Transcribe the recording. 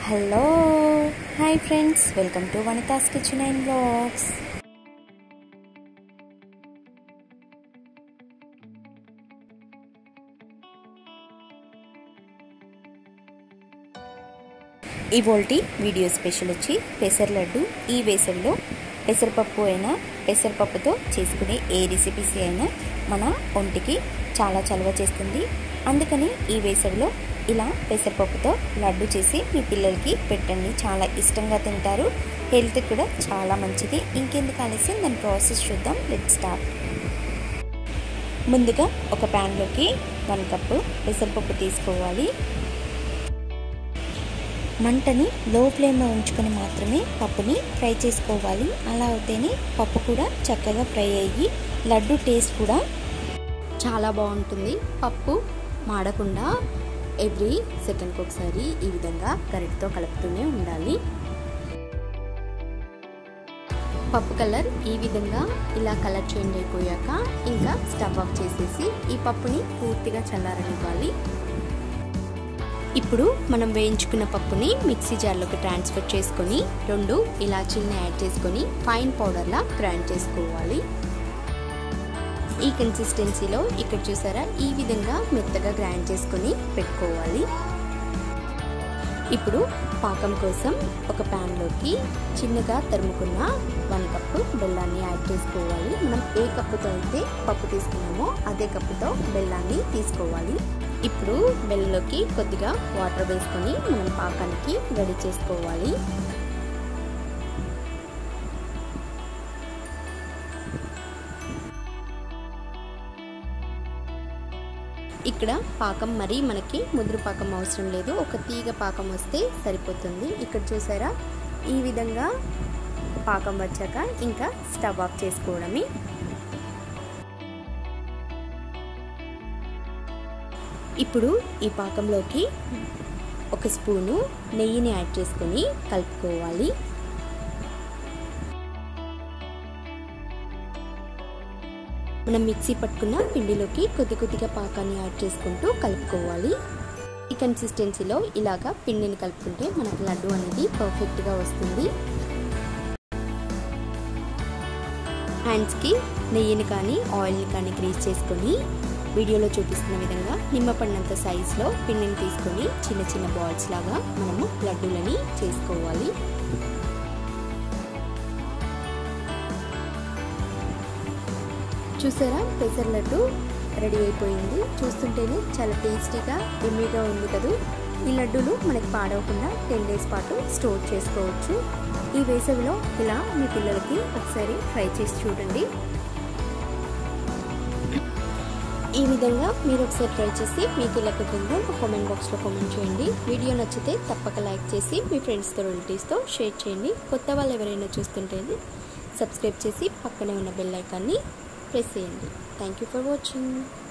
hello hi friends welcome to Vanitha's kitchen and blogs ఇవోల్టి video special వచ్చి పెసర లడ్డు ఈ వేసవిలో పెసరపప్పు అయినా పెసరపప్పుతో చేసుకునే ఏ రెసిపీస్ అయినా మన ఒంటికి చాలా చలవ చేస్తుంది అందుకని ఈ వేసవిలో ఇలా పెసరపప్పుతో లడ్డు చేసి మీ పిల్లలకి పెట్టండి చాలా ఇష్టంగా తింటారు హెల్త్ కూడా చాలా మంచిది ఇంకెందుకు ఆలస్యం దాని ప్రాసెస్ చూద్దాం లెట్ స్టార్ట్ ముందుగా ఒక ప్యాన్లోకి వన్ కప్పు పెసరపప్పు తీసుకోవాలి మంటని లో ఫ్లేమ్లో ఉంచుకొని మాత్రమే పప్పుని ఫ్రై చేసుకోవాలి అలా అయితేనే పప్పు కూడా చక్కగా ఫ్రై అయ్యి లడ్డు టేస్ట్ కూడా చాలా బాగుంటుంది పప్పు మాడకుండా ఎవ్రీ సెకండ్కి ఒకసారి ఈ విధంగా గరిటతో కలుపుతూనే ఉండాలి పప్పు కలర్ ఈ విధంగా ఇలా కలర్ చేంజ్ అయిపోయాక ఇంకా స్టవ్ ఆఫ్ చేసేసి ఈ పప్పుని పూర్తిగా చల్లారనివ్వాలి ఇప్పుడు మనం వేయించుకున్న పప్పుని మిక్సీ జార్లోకి ట్రాన్స్ఫర్ చేసుకొని రెండు ఇలాచీల్ని యాడ్ చేసుకొని ఫైన్ పౌడర్లా గ్రైండ్ చేసుకోవాలి ఈ కన్సిస్టెన్సీలో ఇక్కడ చూసారా ఈ విధంగా మెత్తగా గ్రైండ్ చేసుకొని పెట్టుకోవాలి ఇప్పుడు పాకం కోసం ఒక ప్యాన్లోకి చిన్నగా తరుముకున్న వన్ కప్పు బెల్లాన్ని యాడ్ చేసుకోవాలి మనం ఏ కప్పుతో అయితే పప్పు తీసుకున్నామో అదే కప్పుతో బెల్లాన్ని తీసుకోవాలి ఇప్పుడు బెల్లంలోకి కొద్దిగా వాటర్ వేసుకొని మనం పాకానికి రెడీ చేసుకోవాలి ఇక్కడ పాకం మరీ మనకి ముదురు పాకం అవసరం లేదు ఒక తీగ పాకం వస్తే సరిపోతుంది ఇక్కడ చూసారా ఈ విధంగా పాకం వచ్చాక ఇంకా స్టవ్ ఆఫ్ చేసుకోవడమే ఇప్పుడు ఈ పాకంలోకి ఒక స్పూను నెయ్యిని యాడ్ చేసుకొని కలుపుకోవాలి మనం మిక్సీ పట్టుకున్న పిండిలోకి కొద్ది కొద్దిగా పాకాన్ని యాడ్ చేసుకుంటూ కలుపుకోవాలి ఈ కన్సిస్టెన్సీలో ఇలాగా పిండిని కలుపుకుంటే మనకు లడ్డు అనేది పర్ఫెక్ట్గా వస్తుంది హ్యాండ్స్కి నెయ్యిని కానీ ఆయిల్ని కానీ గ్రీస్ చేసుకొని వీడియోలో చూపిస్తున్న విధంగా నిమ్మపడినంత సైజులో పిండిని తీసుకొని చిన్న చిన్న బాల్స్ లాగా మనము లడ్డూలని చేసుకోవాలి చూసారా పెసర లడ్డు రెడీ అయిపోయింది చూస్తుంటేనే చాలా టేస్టీగా ఎమ్మీగా ఉంది కదా ఈ లడ్డూలు మనకి పాడవకుండా టెన్ డేస్ పాటు స్టోర్ చేసుకోవచ్చు ఈ వేసవిలో ఇలా మీ పిల్లలకి ఒకసారి ట్రై చేసి చూడండి ఈ విధంగా మీరు ఒకసారి ట్రై చేసి మీకు ఇలా కుకింగ్లో కామెంట్ బాక్స్లో కామెంట్ చేయండి వీడియో నచ్చితే తప్పక లైక్ చేసి మీ ఫ్రెండ్స్తో రిలేటివ్స్తో షేర్ చేయండి కొత్త వాళ్ళు ఎవరైనా చూస్తుంటే సబ్స్క్రైబ్ చేసి పక్కనే ఉన్న బెల్ ఐకాన్ని ప్రెస్ చేయండి థ్యాంక్ యూ ఫర్ వాచింగ్